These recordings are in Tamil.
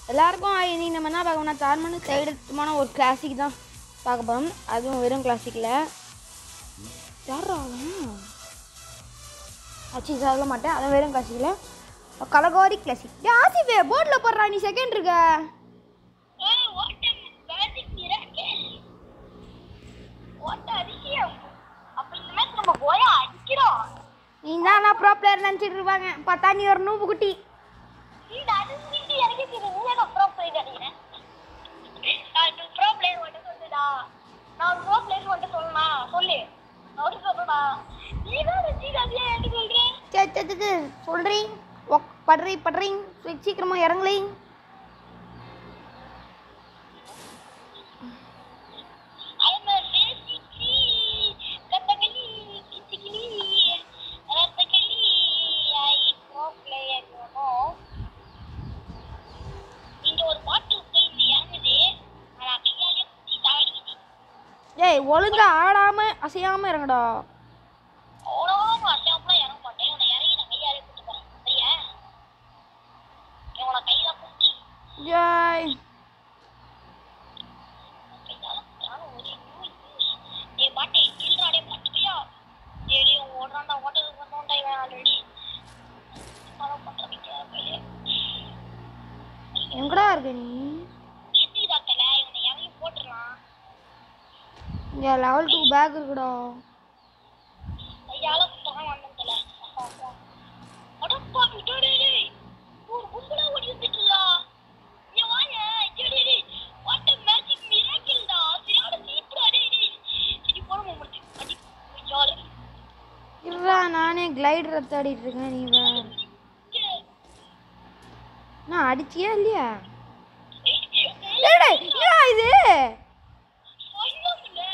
எல்லாருக்கும் இன்னைக்கு நம்ம என்ன பார்க்க போனால் தார்மனு தைடத்துமான ஒரு கிளாசிக் தான் பார்க்க போகிறோம் அதுவும் வெறும் கிளாசிக்கில் யாரா அவன் ஆச்சு சொல்ல மாட்டேன் அதுவும் வெறும் கிளாசிக்கில் கலகோரி கிளாசிக் ஆசிஃபே போர்டில் போடுறா நீ செகண்ட் இருக்க ஏய், what a magic miracle. What a அதிசயம். அப்ப இந்த match நம்ம கோயா அடிக்கிறோம். நீ தான் நான் ப்ரோ பிளேயர் நினச்சிட்டு இருப்பாங்க பார்த்தா நீ ஒரு நூபு குட்டி இந்த அதிசயத்தை எனக்கே தெரியும். நீ ஏன் pro player அடிக்கிற? நான் pro player மட்டும் சொல்லுடா. நான் pro player மட்டும் சொல்லணுமா? சொல்லு. நான் ஒரு சொல்றேன்டா. நீ தான் ரசிகாதியா என்கிட்ட சொல்ற? சே சே சே, சே சொல்கிறீங் ஒக் படுறீ படுறீங் சீக்கிரமாக இறங்குறீங் I am a basically Kathakali, கிச்சிக்கிளி, ரத்தகளி. I pro player, you know. இந்த ஒரு பாட்டு போய் இந்த இறங்குது ஆனா கையாலே குத்தி சாவடிக்குது ஏய் ஒழுங்கா ஆடாம அசையாம இறங்குடா அவ்வளோ அசையாமலாம் இறங்க மாட்டேன் உன்னை இறங்கி நான் கையாலே குத்தி போறேன் சரியா இவனை கையில குத்தி ஜாய் கையால குத்தாலும் ஒரு யூஸ் ஏ பாட்டே கீழ்றாடே பாட்டுக்கையா சரி ஓடுறான்டா ஓட்டது பண்ணோண்டா இவன் ஆல்ரெடி ஃபாலோ பண்றது கையில எங்கடா இருக்க நீ எதுக்குதாக்கல இவனை இறங்கி போட்டுடலாம் இங்க லெவல் டூ பேக் இருக்குடா கையால குத்தான் வந்ததுல அடப்பா விட்டோடே ஒரு கும்பலா ஓடி வந்துட்டுடா ஏ வாய daddy what a magic miracle டா சரியான சீப்டா டேடி சரி போறோம் முடிச்சு அடி யாரு இருடா நானே கிளைடர் தேடிட்டு இருக்கேன் நீ வேற நான் அடிச்சியா இல்லையா ஏடா என்னடா இது சொன்னமுல்ல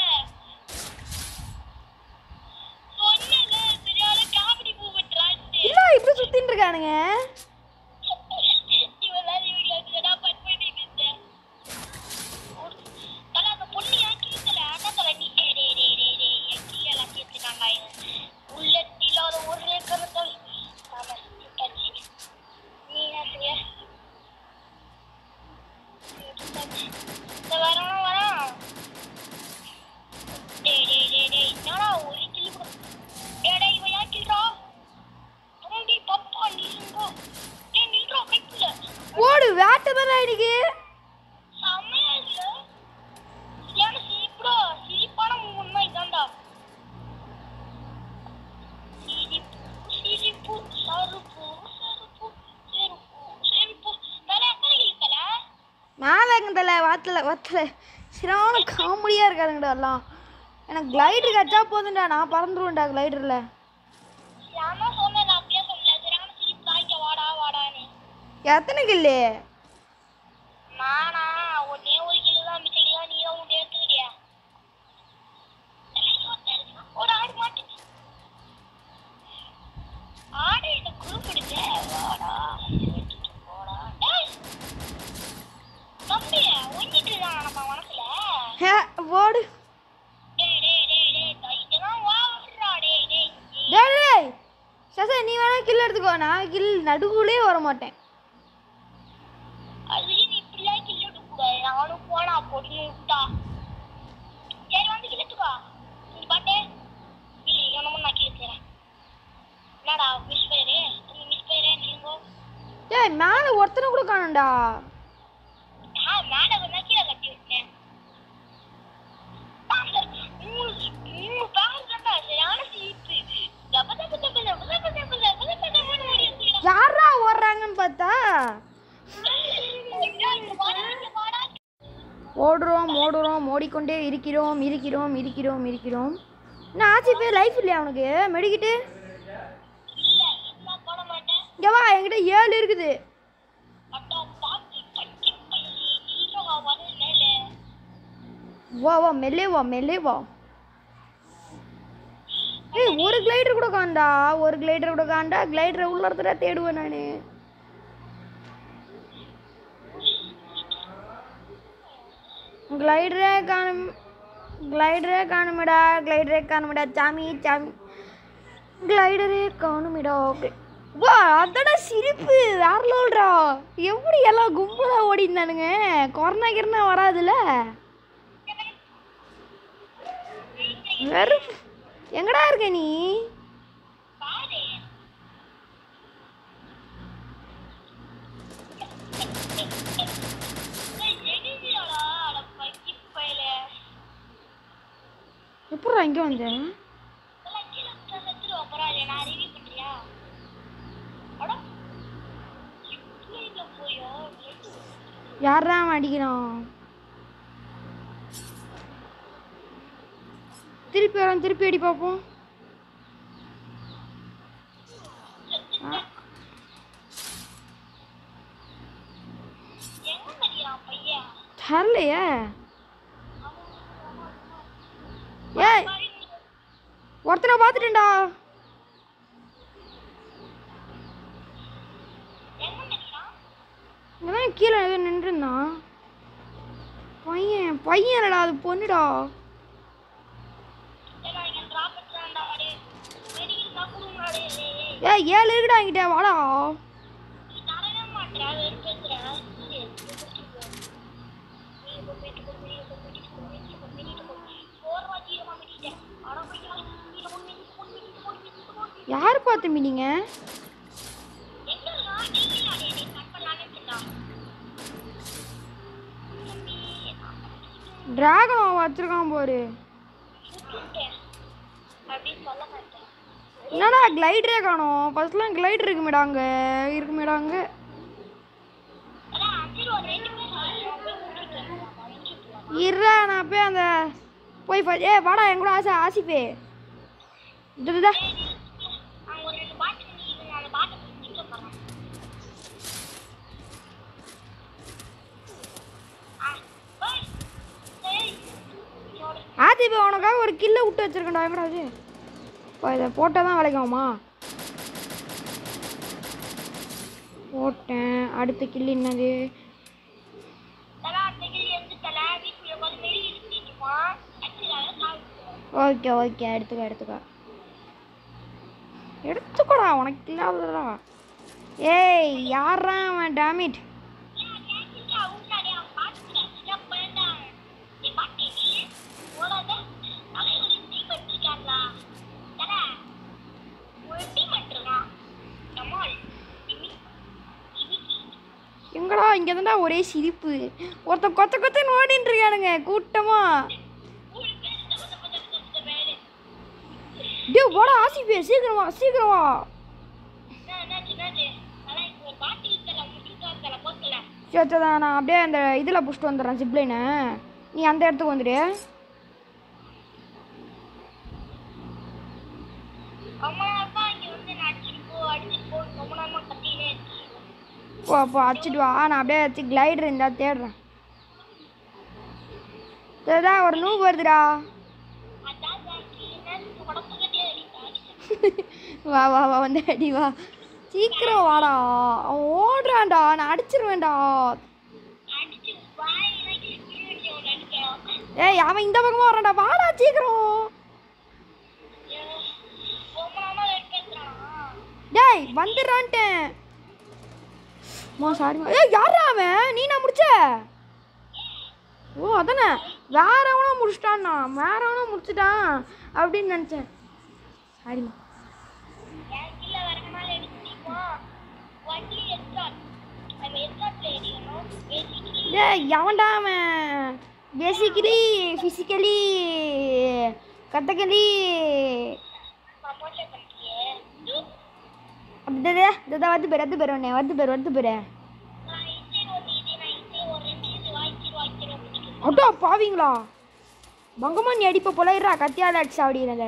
சொன்னல சரியான காமெடி மூவ் பண்றான்ட்டு இல்ல இப்படி சுத்தின்னு இருக்கானுங்க இவெல்லாம் இவங்க அதுலடா பட் பண்ணிட்டு இருந்தேன் தல அந்த பொண்ணு ஏன் கிழிக்கல அண்ணா தல நீ டே டே டே டே டே என் கிளி எல்லாம் சேர்த்துட்டாங்க உள்ளத்தில் இல்லாத ஒரே கருத்தல் ஆமா சுட்டாச்சு நீ என்ன செய்ய சுட்டாச்சு இந்த வரணும் வரோம் டேய் டேய் டேய் டேய் என்னடா ஒரு கிளி கூட டேய் டேய் இவன் ஏன் கிள்றா தம்பி பப்பா நில்லுங்கோ டேய் நில்றா கைக்குள்ள ஓடு வேட்டை தானே இன்னைக்கு செம்மையா இல்ல சரியான சிரிப்புடா சிரிப்பான மூமெண்ட்னா இதான்டா சிரிப்பு சிரிப்பு சருப்பு சருப்பு செருப்பு செருப்பு மேல எத்தனை இருக்கல மேலே எங்கதல வாத்தில் வாத்தில் சரியான காமெடியாக இருக்காதுங்கடா எல்லாம் எனக்கு கிளைடர் கச்சா போதும்டா நான் பறந்துருவேன்டா கிளைடரில் யாமா சொன்னேன் அப்படியே சொன்னல சரியான சிரிப்பு தாய்க்க வாடா வாடான்னு எத்தனை கில்லு நானா ஒன்னே ஒரு கிலோ தான் மிச்ச கிலோ நீ தான் உண்டு எடுத்துக்கிறியா ஒரு ஆடு மாட்டுச்சு ஆடு இந்த குறுப்பிடுங்க வாடா எடுத்துட்டு போடா டேய் தம்பி ஒஞ்சிட்டு தான் நம்ம மனசுல ஹே ஓடு டேய் டேய் டேய் டேய் டேய், இதெல்லாம் வாடுறா டேய் டேய் டேய். டேய் டேய் சசா நீ வேணா கில் எடுத்துக்கோ நான் கில் நடுவுலே வர மாட்டேன் அது நீ இப்படிலாம் கிள்ளிட்டு கூடாது நானும் போனா பொடி விட்டா சரி வந்து கிழத்துக்கா நீ பாட்டே இல்லை என்னமோ நான் கிழத்துறேன் என்னடா மிஸ் பயிரு நீ மிஸ் பயிரே நீங்கோ டேய் மேலே ஒருத்தனை கூட காணும்டா ஆ மேலே வந்து கீழே கட்டி வச்சேன் மூணு மூணு பேர் தான்டா சரியான சீப்பு தப்ப தப்ப தப்ப தப்ப தப்ப தப்ப தப்ப தப்ப தப்பன்னு ஓடி வந்துடா யாரா ஓடுறாங்கன்னு பார்த்தா வாடா ஓடுறோம் ஓடுறோம் ஓடிக்கொண்டே இருக்கிறோம் இருக்கிறோம் இருக்கிறோம் இருக்கிறோம் என்ன ஆச்சு போய் லைஃப் இல்லையா அவனுக்கு மெடிக்கிட்டு இல்ல நான் போட மாட்டேன் இங்கே வா என்கிட்ட ஏழு இருக்குது அட்டா பாத்து பட்டி பையன் நீங்க வந்து மேலே வா வா மெல்லே வா மெல்லே வா ஏய் ஒரு கிளைடர் கூட காண்டா ஒரு கிளைடர் கூட காண்டா கிளைடரை உள்ள இடத்துல தேடுவேன் நான் கிளைடரே காணும் கிளைடரே காணுமேடா கிளைடரே காணுமேடா சாமி சாமி கிளைடரே காணுமேடா வா அதோட சிரிப்பு வேற லோல்ரா எப்படி எல்லாம் கும்பலா ஓடி இருந்தானுங்க கொரோனா கிரணா வராதுல்ல வெறும் எங்கடா இருக்க நீ பாரு ஏய், எடிஜியாடா, அட பக்கி பயலே. எப்படா இங்க வந்தேன் இதெல்லாம் கீழே விட்டா செத்துருவா, பரவாயில்லையா? நான் review பண்றியா? அட, கீழே போயா? யாரா அடிக்கிறான் திருப்பி வரான் திருப்பி அடி பார்ப்போம் எங்க அடிக்கிறான் பையன்? தரலையே ஏய் ஒருத்தனை பார்த்துட்டேன்டா எங்க அடிக்கிறான்? இங்கதான் கீழே ஏதோ நின்றுருந்தான் பையன் பையன் இல்லடா அது பொண்ணுடா ஏய், நான் இங்க drop எடுத்துறேன்டா, டேய். medical தான் கொடுங்கடா, டேய், டேய், டேய். ஏய் ஏழு இருக்குடா என்கிட்ட வாடா நீ தரவே மாட்ற, வெறுப்பேத்துற. சரி, நீ குடிச்சிட்டு போ. நீ இப்போ போயிட்டு போ, வெளியே போ, வெளியே போ, வெளியே போ, வெளியே போ. சோர்வா ஜீரமா மிதிட்டேன். அட போய்யா, வெளியே போ, வெளியே போ, வெளியே போ, வெளியே போ, வெளியே போ. யார் பார்த்து மீனிங்க எங்க இருக்கான்? டேய், இல்லடா, டேய், டேய், cut பண்ணலான்னு இருக்கேன்டா. தம்பி, டிராகன் வச்சிருக்கான் பாரு சுட்டுட்டேன். அப்படின்னு சொல்ல மாட்டேன். என்னடா கிளைடரே காணோம் ஃபர்ஸ்ட்லாம் கிளைடர் இருக்குமேடா அங்கே இருக்குமேடா அங்கே அதான் அஞ்சல் ஒரு ரெண்டு பேர் ஆயிரம் போய் கூட்டிட்டு வரலாம். இருடா நான் போய் அந்த போய் ஃப- ஏய் வாடா என் கூட ஆசை ஆசிப்பே இதுதா அவங்க ஒரு ரெண்டு பாட்டில் நீ இது அந்த பாட்டில் குடிச்சிட்டு போறான் ஆ ஓய் ஏய் இதோட ஆசிப்பே உனக்காக ஒரு கில்லை விட்டு வச்சிருக்கேன்டா எங்கடா அது இப்போ இதை போட்டால் தான் வேலைக்காகுமா போட்டேன் அடுத்த கில்லு என்னது தலா அன்னைக்கு எந்த தலை வீட்டுக்குள்ள உட்காந்து மெடி எடுத்துட்டுப்பான் அச்சுக்காக சாப்பிட்டு ஓகே ஓகே எடுத்துக்க எடுத்துக்க எடுத்துக்கோடா உனக்கு இல்லாதடா ஏய் யாரா அவன் டேமிட் ஏன் கேட்டுட்டு அவங்க அவன் பாத்துக்கிறேன் ஸ்டெப் வேண்டாம் நீ பாட்டி நீ ஓடாத அவன் ஒரு டீம் வச்சிருக்காங்களா தல ஒரு டீம் வச்சிருக்கான் கமால் இனி இன்னைக்கு எங்கடா இங்கே தான்டா ஒரே சிரிப்பு ஒருத்தன் கொத்த கொத்தன்னு ஓடின்னு இருக்கானுங்க கூட்டமா மூணு பேர் தப்பு தப்பு தப்பு தப்பு பேரு டே போடா ஆசிப்பே சீக்கிரம் வா சீக்கிரம் வா என்ன என்னாச்சு என்னாச்சு தல இப்போ ஒரு பாட்டி தல முடிச்சுட்டா தல போத்தல சேர்த்ததா நான் அப்படியே அந்த இதில் புஷ்ட்டு வந்துடுறேன் ஜிப்லைனை நீ அந்த இடத்துக்கு வந்துடு அம்மா அப்பா இங்க வந்து நான் அடிச்சுட்டு போ அடிச்சுட்டு போ ரொம்ப நேரமா கத்தினே இருக்கு போ அப்போ அடிச்சிட்டு வா நான் அப்படியே வச்சு கிளைடர் இருந்தா தேடுறேன் இதா ஒரு நூவு வருதுடா அதான் ஜாக்கி என்ன உடம்புக்கிட்டே அடிச்சு வா வா வா வந்து அடி வா சீக்கிரம் வாடா அவன் ஓடுறான்டா நான் அடிச்சிருவேன்டா அடிச்சு வாயில கீழே அடிக்கலாம் ஏய் அவன் இந்த பக்கமா வரான்டா வாடா சீக்கிரம் ரொம்ப நேரமா வெயிட் பேசுறானா டேய் வந்துடுறான்ட்டேன் மா சாரிம்மா ஏய் யாரா அவன் நீ நான் முடிச்ச ஓ அதானே வேற எவனோ முடிச்சிட்டான்னா வேற எவனோ முடிச்சிட்டான் அப்படின்னு நினச்சேன் சாரிம்மா என் கீழே வரனால எடுத்துட்டீமா வண்டி எக்ஸ்ட்ரா நம்ம எக்ஸ்ட்ரா பிளே அடிக்கணும் பேசிக்கலி டேய் எவன்டா அவன் பேசிக்கலி ஃபிசிக்கலி கத்தக்கலி ப்ரமோஷன் பண்ணிட்டியே அப்படிதே இதை வந்து பேர் வந்து பேர் உடனே வந்து பேர் வந்து பேர் நான் இன்ஜின் ஒரு இது நான் இன்ஜின் ஒரு ரெண்டு இது வாங்கிட்டு வாங்கிட்டு முடிச்சுட்டு அட்டோ பாவீங்களா பங்கம்மா நீ அடிப்ப பொழையிறா கத்தியால் அடிச்சு அப்படிங்கிறத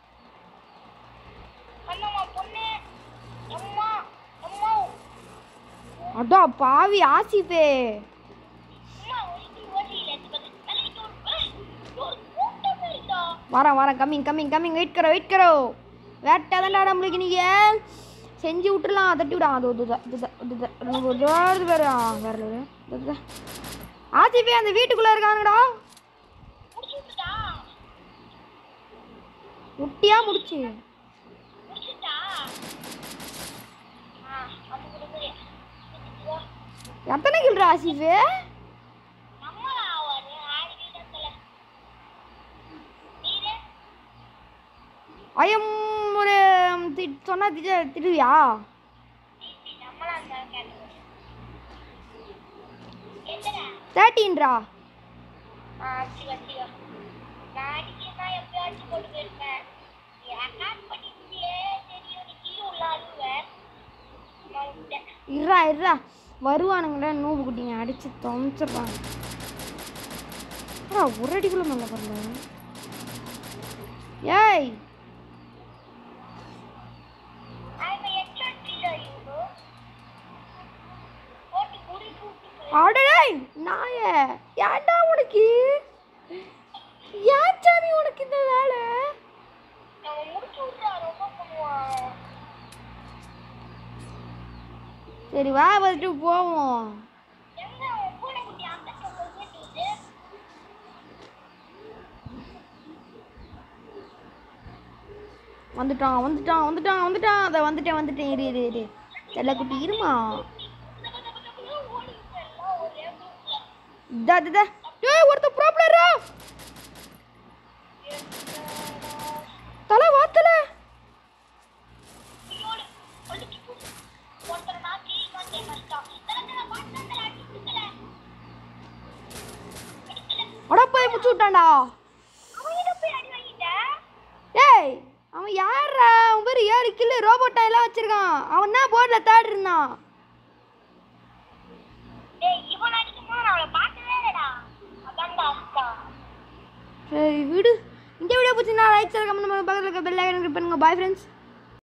அண்ணம்மா பொண்ணு அம்மா அம்மா அடா பாவி ஆசிஃபே அம்மா ஒரு இது ஓடியில் எடுத்து தலைக்கு ஒரு ஏய், ஒரு கூட்டம் இருக்கா வரேன் வரேன் கம்மிங் கம்மிங் கம்மிங் வெயிட் கரோ வெயிட் கரோ வேட்டா தான்டா நம்மளுக்கு நீங்க செஞ்சு விட்டுறலாம் தட்டி விடா அது இதுதான் இதுதான் இதுதான் ஒரு ஜோறு பேர் வேற ஒரு இதுதான் ஆசிஃபே அந்த வீட்டுக்குள்ளே இருக்கானுடா முடிச்சு விட்டுட்டா முட்டியா முடிச்சு முடிச்சுட்டா ஆ அது கொடுக்குறேன் எத்தனை கில்ரா ஆசிஃபு நம்மளா ஒரு ஆறு வீதத்துல நீரு ஐயம் ஒரு தி- சொன்னா திட்ட திட்டுவியா நீ நம்மளா இருந்தா கேட்டு எத்தனை தேர்ட்டீன்ரா ஆ சிவா சிவா நான் அடிக்கிறதா எப்பயாச்சும் கொண்டு போயிருப்பேன் நீ அட்டாக் பண்ணிட்டியே தெரியும் நீ கீழே உள்ள அழுவேன் நான் விட்டேன் இருறா இருறா வருவானுங்கடா நூபு குட்டிங்க அடிச்சு தொலைச்சிடுறாங்க அடா, ஒரு அடிக்குள்ள மேல பண்ணல ஏய் I'm a headshot killer, you know. போட்டு குடி கூப்பிட்டு அடடே நாய ஏன்டா உனக்கு ஏன் சாமி உனக்கு இந்த வேலை அவன் முடிச்சு விட்றா ரொம்ப பண்ணுவான் சரி வா வந்துட்டு போவோம் எங்க அவன் பூனை குட்டி அந்த பக்கம் போயிட்டு வந்துட்டான் வந்துட்டான் வந்துட்டான் வந்துட்டான் அதை வந்துட்டேன் வந்துட்டேன் இரு இரு இரு செல்ல குட்டி இருமா ஓடிட்டு எல்லாம் ஒரே குரூப்ல இதா இதா ஏய் ஒருத்த ப்ராப்ளரா தலை வாத்தல ஐயோடு ஒளிச்சு போடு ஒருத்தர் நான் கீழ் வந்தேன் கஷ்டம் தல தல வாட்டல அடிச்சுக்கல அட போய் முச்சு விட்டான்டா அவன் போய் அடி வாங்கிட்ட ஏய் அவன் யாரா அவன் பேர் ஏழு கில்லு ரோபோட்டா எல்லாம் வச்சிருக்கான் அவன் தான் போர்டில் தேடி இருந்தான் டேய் இவன் அடிக்கும்போது நான் அவளை பார்க்கவே இல்லடா அதான்டா அக்கா சரி விடு இந்த வீடியோ பிடிச்சிருந்தா லைக் சார் கமெண்ட் பண்ணுங்க பக்கத்தில் இருக்க பெல் ஐக்கன் கிளிக் பண்ணுங்க பாய் ஃப்ரெண்ட்ஸ்